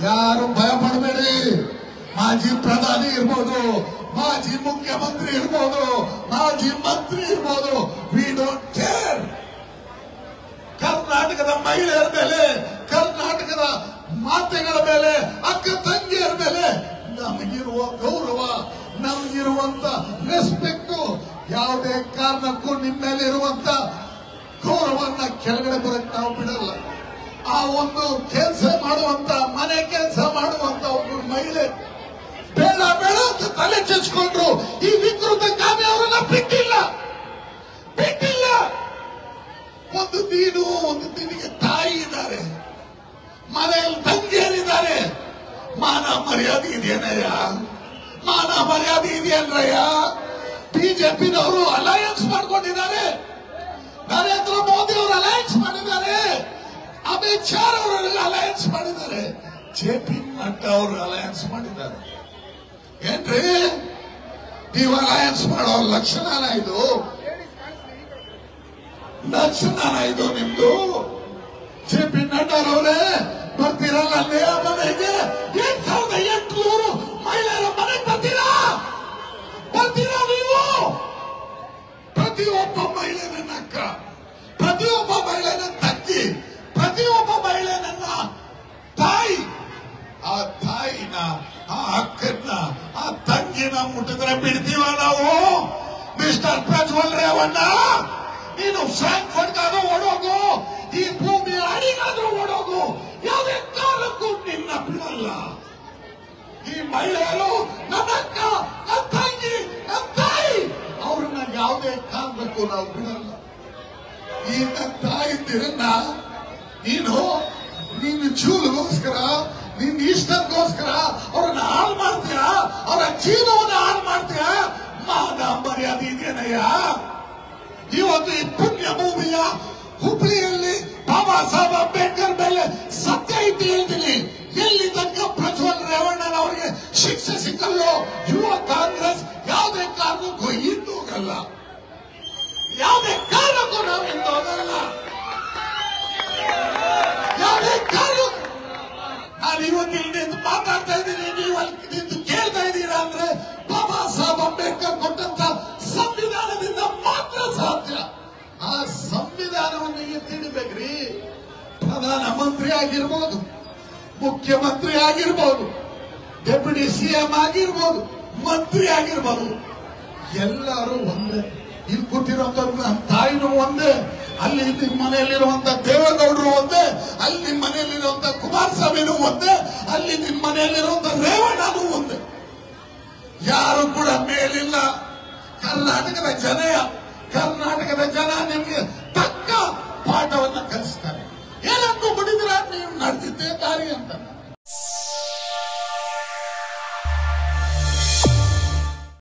ಯಾರು ಭಯ ಪಡಬೇಡಿ ಮಾಜಿ ಪ್ರಧಾನಿ ಇರ್ಬೋದು ಮಾಜಿ ಮುಖ್ಯಮಂತ್ರಿ ಇರ್ಬೋದು ಮಾಜಿ ಮಂತ್ರಿ ಇರ್ಬೋದು ವಿ ಡೋಂಟ್ ಕೇರ್ ಕರ್ನಾಟಕದ ಮಹಿಳೆಯರ ಮೇಲೆ ಕರ್ನಾಟಕದ ಮಾತೆಗಳ ಮೇಲೆ ಅಕ್ಕ ತಂಗಿಯರ ಮೇಲೆ ನಮಗಿರುವ ಗೌರವ ನಮಗಿರುವಂತ ರೆಸ್ಪೆಕ್ಟ್ ಯಾವುದೇ ಕಾರಣಕ್ಕೂ ನಿಮ್ಮ ಮೇಲೆ ಇರುವಂತ ಗೌರವನ್ನ ಕೆಳಗಡೆ ಬರಕ್ ನಾವು ಬಿಡಲ್ಲ ಆ ಒಂದು ಕೆಲಸ ಮಾಡುವಂತ ಮನೆ ಕೆಲಸ ಮಾಡುವಂತ ಒಬ್ಬ ಮಹಿಳೆ ಬೇಡ ಬೇಡ ಅಂತ ತಲೆ ಚಚ್ಕೊಂಡ್ರು ಈ ವಿಕೃತ ಕಾವ್ಯ ಅವರನ್ನ ಬಿಟ್ಟಿಲ್ಲ ಬಿಟ್ಟಿಲ್ಲ ಒಂದು ನೀನು ಒಂದು ನಿನಗೆ ತಾಯಿ ಇದ್ದಾರೆ ಮನೆಯಲ್ಲಿ ತಂಗಿಯರಿದ್ದಾರೆ ಮಾನ ಮರ್ಯಾದೆ ಇದೆಯೇನಯ್ಯ ಮಾನ ಮರ್ಯಾದೆ ಇದೆಯಲ್ರಯ್ಯ ಬಿಜೆಪಿನವರು ಅಲಯನ್ಸ್ ಮಾಡ್ಕೊಂಡಿದ್ದಾರೆ ನರೇಂದ್ರ ಮೋದಿ ಅವರು ಅಲಯನ್ಸ್ ಮಾಡಿದ್ದಾರೆ ಅಮಿತ್ ಶಾ ಅವರು ಅಲಯನ್ಸ್ ಮಾಡಿದ್ದಾರೆ ಜೆ ಪಿ ನಡ್ಡಾ ಅವರು ಅಲಯನ್ಸ್ ಮಾಡಿದ್ದಾರೆ ಏನ್ರಿ ನೀವು ಅಲಯನ್ಸ್ ಮಾಡೋ ಲಕ್ಷಣನ ಇದು ಲಕ್ಷಣನ ಇದು ನಿಮ್ದು ಜೆ ಪಿ ನಡ್ಡಾರವರೇ ಬರ್ತೀರಲ್ಲ ಅಲ್ಲೇ ಆ ಮನೆಗೆ ಎಂಟ್ ಸಾವಿರದ ಎಂಟುನೂರು ಮಹಿಳೆಯರ ಮನೆಗೆ ಬರ್ತೀರಾ ಬರ್ತೀರಾ ನೀವು ಪ್ರತಿಯೊಬ್ಬ ಮಹಿಳೆ ನನ್ನ ಅಕ್ಕ ಪ್ರತಿಯೊಬ್ಬ ಮಹಿಳೆ ನನ್ನ ತಂಗಿ ಪ್ರತಿಯೊಬ್ಬ ಮಹಿಳೆ ನನ್ನ ತಾಯಿ ಆ ತಾಯಿನ ಆ ಅಕ್ಕನ್ನ ಆ ತಂಗಿನ ಮುಟ್ಟಿದ್ರೆ ಬಿಡ್ತೀವ ನಾವು ಮಿಸ್ಟರ್ ಪ್ರಜ್ವಲ್ ರೇವಣ್ಣ ನೀನು ಫ್ರಾಂಕ್ಫರ್ಟ್ಗಾದ್ರೂ ಓಡೋಗು ಈ ಭೂಮಿಯ ಅಡಿಗಾದ್ರೂ ಓಡೋಗು ಯಾವುದೇ ಕಾಲಕ್ಕೂ ನಿನ್ನ ಬಿಡಲ್ಲ ಈ ಮಹಿಳೆಯರು ನನ್ನ ಅಕ್ಕ ನನ್ನ ತಂಗಿ ನನ್ನ ತಾಯಿ ಅವ್ರನ್ನ ಯಾವುದೇ ಕಾರಣಕ್ಕೂ ನಾವು ಬಿಡಲ್ಲ ಈ ನನ್ನ ತಾಯಿಂದಿರನ್ನ ನೀನು ನೀನು ಚೂಲಿಗೋಸ್ಕರ ನಿನ್ನ ಇಷ್ಟಕ್ಕೋಸ್ಕರ ಅವ್ರನ್ನ ಹಾಳು ಮಾಡ್ತೀಯಾ ಅವರ ಜೀವನವನ್ನು ಹಾಳು ಮಾಡ್ತೀಯಾ ಮಾನ ಮರ್ಯಾದೆ ಇದೆಯನಯ್ಯ ಇವತ್ತು ಈ ಪುಣ್ಯ ಭೂಮಿಯ ಹುಬ್ಳಿಯಲ್ಲಿ ಬಾಬಾ ಸಾಹೇಬ್ ಅಂಬೇಡ್ಕರ್ ಮೇಲೆ ಸತ್ಯ ಇಟ್ಟು ಹೇಳ್ತೀನಿ ಎಲ್ಲಿ ತನಕ ಪ್ರಜ್ವಲ್ ರೇವಣ್ಣನ ಅವರಿಗೆ ಶಿಕ್ಷೆ ಸಿಕ್ಕಲ್ಲೋ ಯುವ ಕಾಂಗ್ರೆಸ್ ಯಾವುದೇ ಕಾರಣಕ್ಕೂ ಹಿಂದೂ ಹೋಗಲ್ಲ ಯಾವುದೇ ಕಾರಣಕ್ಕೂ ನಾವು ಹಿಂದೂ ಹೋಗಲ್ಲ ಯಾವುದೇ ಕಾರಣ ನಾನು ಇವತ್ತು ಇಲ್ಲಿ ನಿಂತು ಮಾತಾಡ್ತಾ ಇದ್ದೀನಿ ನೀವು ಅಲ್ಲಿ ನಿಂತು ಕೇಳ್ತಾ ಇದ್ದೀರಾ ಅಂದ್ರೆ ಬಾಬಾ ಸಾಹೇಬ್ ಅಂಬೇಡ್ಕರ್ ಕೊಟ್ಟಂತ ಸಂವಿಧಾನದಿಂದ ಮಾತ್ರ ಸಾಧ್ಯ ಆ ಸಂವಿಧಾನವನ್ನು ಈಗ ತಿಳಿಬೇಕ್ರಿ ಪ್ರಧಾನ ಮಂತ್ರಿ ಆಗಿರ್ಬೋದು ಮುಖ್ಯಮಂತ್ರಿ ಆಗಿರ್ಬೋದು ಡೆಪ್ಯೂಟಿ ಸಿಎಂ ಆಗಿರ್ಬೋದು ಮಂತ್ರಿ ಆಗಿರ್ಬೋದು ಎಲ್ಲರೂ ಒಂದೇ ಇಲ್ಲಿ ಕೂತಿರೋಂಥ ನಮ್ಮ ತಾಯಿನೂ ಒಂದೇ ಅಲ್ಲಿ ನಿಮ್ಮ ಮನೆಯಲ್ಲಿರುವಂತ ದೇವೇಗೌಡರು ಒಂದೇ ಅಲ್ಲಿ ನಿಮ್ಮ ಮನೆಯಲ್ಲಿರುವಂತ ಕುಮಾರಸ್ವಾಮಿನೂ ಒಂದೇ ಅಲ್ಲಿ ನಿಮ್ಮ ಮನೆಯಲ್ಲಿರುವಂತ ರೇವಣ್ಣನೂ ಒಂದೇ ಯಾರು ಕೂಡ ಮೇಲಿಲ್ಲ ಕರ್ನಾಟಕದ ಜನ ಕರ್ನಾಟಕದ ಜನ ನಿಮ್ಗೆ ತಕ್ಕ ಪಾಠವನ್ನ ಕಲಿಸ್ತಾರೆ ಏನಕ್ಕೂ ಬಿಡಿದ್ರ ನೀವು ನಡೆದಿದ್ದೇ ದಾರಿ ಅಂತ